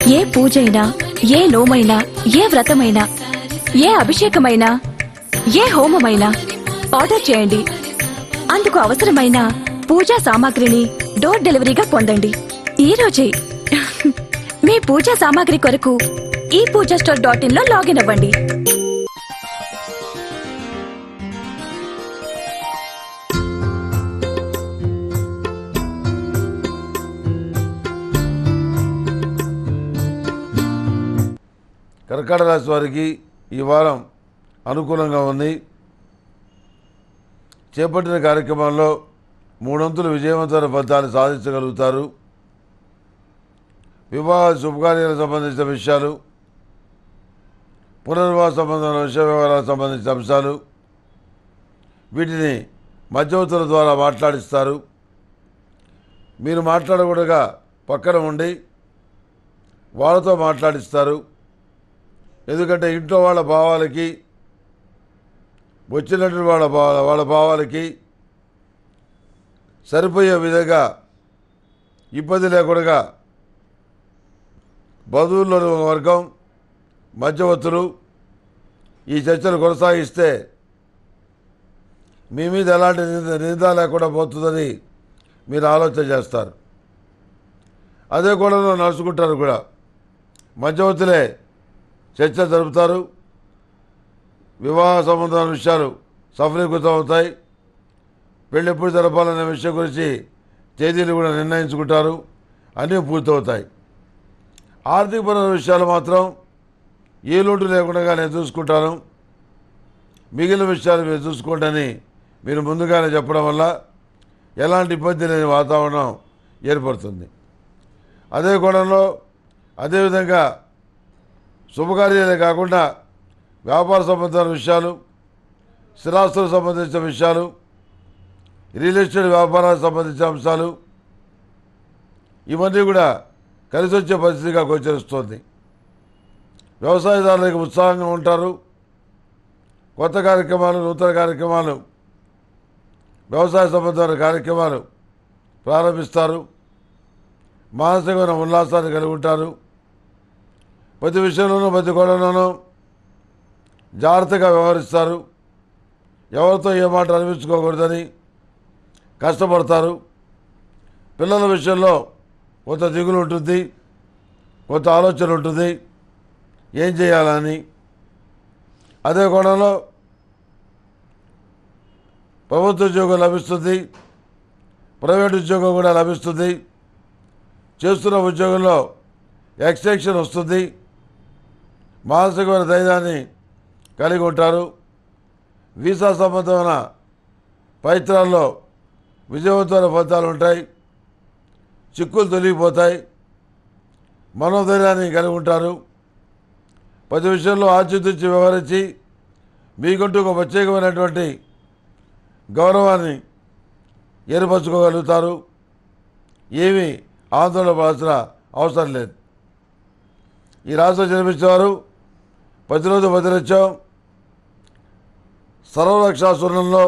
ఏ పూజైనా ఏ నోమైనా ఏ వ్రతమైనా ఏ అభిషేకమైనా ఏ హోమమైనా ఆర్డర్ చేయండి అందుకు అవసరమైన పూజా సామాగ్రిని డోర్ డెలివరీగా పొందండి ఈ రోజే మీ పూజా సామాగ్రి కొరకు ఈ పూజా స్టోర్ డాట్ ఇన్ లో లాగిన్ అవ్వండి కర్కాటక రాశి వారికి ఈ వారం అనుకూలంగా ఉంది చేపట్టిన కార్యక్రమాల్లో మూడొంతులు విజయవంతమైన ఫలితాలు సాధించగలుగుతారు వివాహ శుభకార్యాలకు సంబంధించిన విషయాలు పునర్వివాహ సంబంధమైన విషయ వ్యవహారాలకు సంబంధించిన అంశాలు వీటిని మధ్యవర్తుల ద్వారా మాట్లాడిస్తారు మీరు మాట్లాడకూడగా పక్కన ఉండి వాళ్ళతో మాట్లాడిస్తారు ఎందుకంటే ఇంట్లో వాళ్ళ భావాలకి వచ్చినటువంటి వాళ్ళ భావ వాళ్ళ భావాలకి సరిపోయే విధంగా ఇబ్బంది లేకుండా బంధువుల్లోని ఒక వర్గం మధ్యవర్తులు ఈ చర్చలు కొనసాగిస్తే మీ మీద ఎలాంటి నింద నింద లేకుండా పోతుందని మీరు ఆలోచన చేస్తారు అదే కోణంలో నడుచుకుంటారు కూడా మధ్యవర్తులే చర్చ జరుపుతారు వివాహ సంబంధమైన విషయాలు సఫలీకృతం అవుతాయి పెళ్ళి ఎప్పుడు జరపాలనే విషయం గురించి తేదీలు కూడా నిర్ణయించుకుంటారు అన్నీ పూర్తవుతాయి ఆర్థికపరమైన విషయాలు మాత్రం ఏ లోటు లేకుండా నేను చూసుకుంటాను మిగిలిన విషయాలు మీరు చూసుకోండి అని మీరు ముందుగానే చెప్పడం వల్ల ఎలాంటి ఇబ్బంది లేని వాతావరణం ఏర్పడుతుంది అదే కోణంలో అదేవిధంగా శుభకార్యాలే కాకుండా వ్యాపార సంబంధమైన విషయాలు స్థిరాస్తులకు సంబంధించిన విషయాలు రియల్ ఎస్టేట్ వ్యాపారాలకు సంబంధించిన అంశాలు ఇవన్నీ కూడా కలిసి వచ్చే పరిస్థితిగా గోచరిస్తోంది వ్యవసాయదారులకు ఉత్సాహంగా ఉంటారు కొత్త కార్యక్రమాలు నూతన కార్యక్రమాలు వ్యవసాయ సంబంధమైన కార్యక్రమాలు ప్రారంభిస్తారు మానసికమైన ఉల్లాసాన్ని కలిగి ఉంటారు ప్రతి విషయంలోనూ ప్రతి గొడవలోనూ జాగ్రత్తగా వ్యవహరిస్తారు ఎవరితో ఏ మాట అనిపించుకోకూడదని కష్టపడతారు పిల్లల విషయంలో కొంత దిగులు ఉంటుంది కొంత ఆలోచన ఉంటుంది ఏం చేయాలని అదే కోణంలో ప్రభుత్వ ఉద్యోగం లభిస్తుంది ప్రైవేట్ ఉద్యోగం కూడా లభిస్తుంది చేస్తున్న ఉద్యోగంలో ఎక్స్టెన్షన్ వస్తుంది మానసికమైన ధైర్యాన్ని కలిగి ఉంటారు వీసా సంబంధమైన ప్రయత్నాల్లో విజయవంతమైన ఫలితాలు ఉంటాయి చిక్కులు తొలగిపోతాయి మనోధైర్యాన్ని కలిగి ఉంటారు ప్రతి విషయంలో ఆచితూచి వ్యవహరించి మీకంటూ ఒక ప్రత్యేకమైనటువంటి గౌరవాన్ని ఏర్పరచుకోగలుగుతారు ఏమీ ఆందోళన పడాల్సిన అవసరం లేదు ఈ రాష్ట్రం జన్మించేవారు ప్రతిరోజు భద్రత్యం సర్వరక్షా సున్నంలో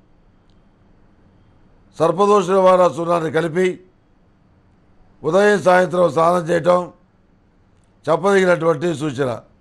సర్పదోష నివారణ సున్నాన్ని కలిపి ఉదయం సాయంత్రం స్నానం చేయటం చెప్పదగినటువంటి సూచన